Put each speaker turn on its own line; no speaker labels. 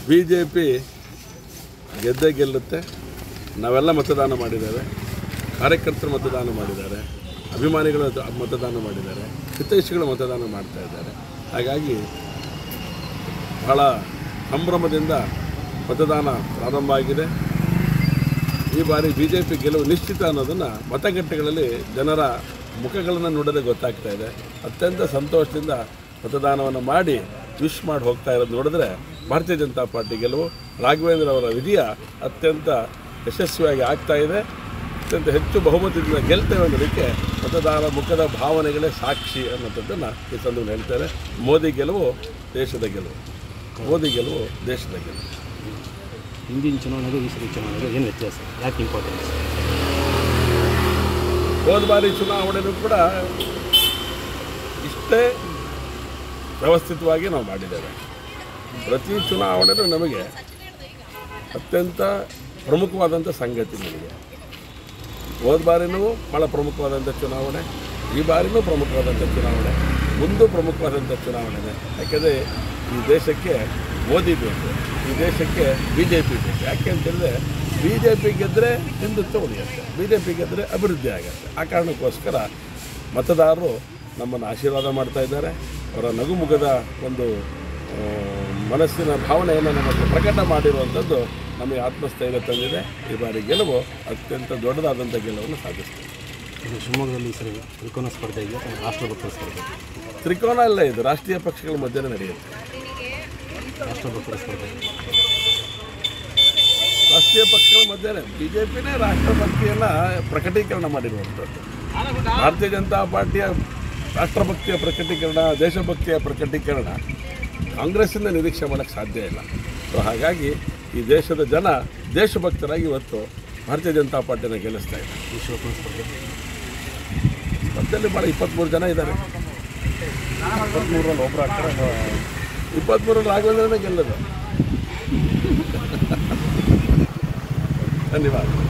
B J P ಗೆದ್ದೇ ಗೆಲ್ಲುತ್ತೆ ನಾವೆಲ್ಲ ಮತದಾನ ಮಾಡಿದ್ದಾರೆ ಕಾರ್ಯಕರ್ತರು ಮತದಾನ ಮಾಡಿದ್ದಾರೆ ಅಭಿಮಾನಿಗಳು ಮತ- ಮತದಾನ ಮಾಡಿದ್ದಾರೆ ಹಿತೈಷಿಗಳು ಮತದಾನ ಮಾಡ್ತಾ ಇದ್ದಾರೆ ಹಾಗಾಗಿ ಬಹಳ ಸಂಭ್ರಮದಿಂದ ಮತದಾನ ಪ್ರಾರಂಭ ಆಗಿದೆ ಈ ಬಾರಿ ಬಿ ಜೆ ಪಿ ಗೆಲುವು ನಿಶ್ಚಿತ ಅನ್ನೋದನ್ನು ಮತಗಟ್ಟೆಗಳಲ್ಲಿ ಜನರ ಮುಖಗಳನ್ನು ನೋಡೋದೇ ಗೊತ್ತಾಗ್ತಾ ಇದೆ ಅತ್ಯಂತ ಸಂತೋಷದಿಂದ ಮತದಾನವನ್ನು ಮಾಡಿ ವಿಶ್ ಮಾಡಿ ಹೋಗ್ತಾ ಇರೋದು ನೋಡಿದ್ರೆ ಭಾರತೀಯ ಜನತಾ ಪಾರ್ಟಿ ಗೆಲುವು ರಾಘವೇಂದ್ರ ಅವರ ವಿಜಯ ಅತ್ಯಂತ ಯಶಸ್ವಿಯಾಗಿ ಆಗ್ತಾ ಇದೆ ಅತ್ಯಂತ ಹೆಚ್ಚು ಬಹುಮತದಿಂದ ಗೆಲ್ತೇವೆ ಅನ್ನೋದಕ್ಕೆ ಮತದಾರ ಮುಖದ ಭಾವನೆಗಳೇ ಸಾಕ್ಷಿ ಅನ್ನೋಂಥದ್ದನ್ನು ಈ ಸಂದರ್ಭದಲ್ಲಿ ಹೇಳ್ತಾರೆ ಮೋದಿ ಗೆಲುವು ದೇಶದ ಗೆಲುವು ಮೋದಿ ಗೆಲುವು ದೇಶದ ಗೆಲುವು
ಹಿಂದಿನ ಚುನಾವಣೆಗೂ ಈ ಸರಿ ಚುನಾವಣೆಗೂ ಏನು ವ್ಯತ್ಯಾಸ ಯಾಕೆ ಇಂಪಾರ್ಟೆನ್ಸ್
ಹೋದ ಬಾರಿ ಚುನಾವಣೆನೂ ಕೂಡ ಇಷ್ಟೇ ವ್ಯವಸ್ಥಿತವಾಗಿ ನಾವು ಮಾಡಿದ್ದೇವೆ ಪ್ರತಿ ಚುನಾವಣೆನೂ ನಮಗೆ ಅತ್ಯಂತ ಪ್ರಮುಖವಾದಂಥ ಸಂಗತಿ ನಮಗೆ ಹೋದ ಬಾರಿನೂ ಭಾಳ ಪ್ರಮುಖವಾದಂಥ ಚುನಾವಣೆ ಈ ಬಾರಿನೂ ಪ್ರಮುಖವಾದಂಥ ಚುನಾವಣೆ ಮುಂದೂ ಪ್ರಮುಖವಾದಂಥ ಚುನಾವಣೆ ಯಾಕೆಂದರೆ ಈ ದೇಶಕ್ಕೆ ಮೋದಿ ಬೇಕು ಈ ದೇಶಕ್ಕೆ ಬಿ ಜೆ ಪಿ ಬೇಕು ಯಾಕೆ ಅಂತಂದರೆ ಬಿ ಜೆ ಪಿ ಗೆದ್ದರೆ ಹಿಂದುತ್ವ ಉಳಿಯುತ್ತೆ ಬಿ ಜೆ ಪಿ ಗೆದ್ದರೆ ಅಭಿವೃದ್ಧಿ ಆಗುತ್ತೆ ಆ ಕಾರಣಕ್ಕೋಸ್ಕರ ಮತದಾರರು ನಮ್ಮನ್ನು ಆಶೀರ್ವಾದ ಮಾಡ್ತಾ ಇದ್ದಾರೆ ಅವರ ನಗುಮುಖದ ಒಂದು ಆ, ಮನಸ್ಸಿನ ಭಾವನೆಯನ್ನು ನಮ್ಮ ಹತ್ರ ಪ್ರಕಟ ಮಾಡಿರುವಂಥದ್ದು ನಮಗೆ ಆತ್ಮಸ್ಥೈರ್ಯ ತಂದಿದೆ ಈ ಬಾರಿ ಗೆಲುವು ಅತ್ಯಂತ ದೊಡ್ಡದಾದಂಥ ಗೆಲುವನ್ನು ಸಾಧಿಸ್ತೀವಿ
ಇದು ಶಿವಮೊಗ್ಗದಲ್ಲಿ ಈ ಸರಿ ತ್ರಿಕೋನ ಸ್ಪರ್ಧೆ ಇದೆ ಅಥವಾ ರಾಷ್ಟ್ರಭಕ್ತರ ಸ್ಪರ್ಧೆ
ತ್ರಿಕೋನ ಅಲ್ಲ ಇದು ರಾಷ್ಟ್ರೀಯ ಪಕ್ಷಗಳ ಮಧ್ಯೆ ನಡೆಯುತ್ತೆ
ರಾಷ್ಟ್ರಭಕ್ತರ ಸ್ಪರ್ಧೆ
ರಾಷ್ಟ್ರೀಯ ಪಕ್ಷಗಳ ಮಧ್ಯೆ ಬಿ ಜೆ ಪಿನೇ ರಾಷ್ಟ್ರಭಕ್ತಿಯನ್ನು ಪ್ರಕಟೀಕರಣ ಮಾಡಿರುವಂಥದ್ದು ಭಾರತೀಯ ಜನತಾ ಪಾರ್ಟಿಯ ರಾಷ್ಟ್ರಭಕ್ತಿಯ ಪ್ರಕಟೀಕರಣ ದೇಶಭಕ್ತಿಯ ಪ್ರಕಟೀಕರಣ ಕಾಂಗ್ರೆಸ್ಸಿಂದ ನಿರೀಕ್ಷೆ ಮಾಡೋಕ್ಕೆ ಸಾಧ್ಯ ಇಲ್ಲ ಸೊ ಹಾಗಾಗಿ ಈ ದೇಶದ ಜನ ದೇಶಭಕ್ತರಾಗಿ ಇವತ್ತು ಭಾರತೀಯ ಜನತಾ ಪಾರ್ಟಿನ ಗೆಲ್ಲಿಸ್ತಾ ಇದ್ದಾರೆ
ವಿಶ್ವಕಪ್ ಸ್ಪರ್ಧೆ
ಸ್ಪರ್ಧೆಯಲ್ಲಿ ಭಾಳ ಇಪ್ಪತ್ತ್ಮೂರು ಜನ ಇದ್ದಾರೆ ಇಪ್ಪತ್ತ್ಮೂರರಲ್ಲಿ ಒಬ್ಬರು ಆಗ್ತಾರೆ ಇಪ್ಪತ್ತ್ಮೂರರಲ್ಲಿ ರಾಘವೇಂದ್ರನೇ ಗೆಲ್ಲೋದು ಧನ್ಯವಾದ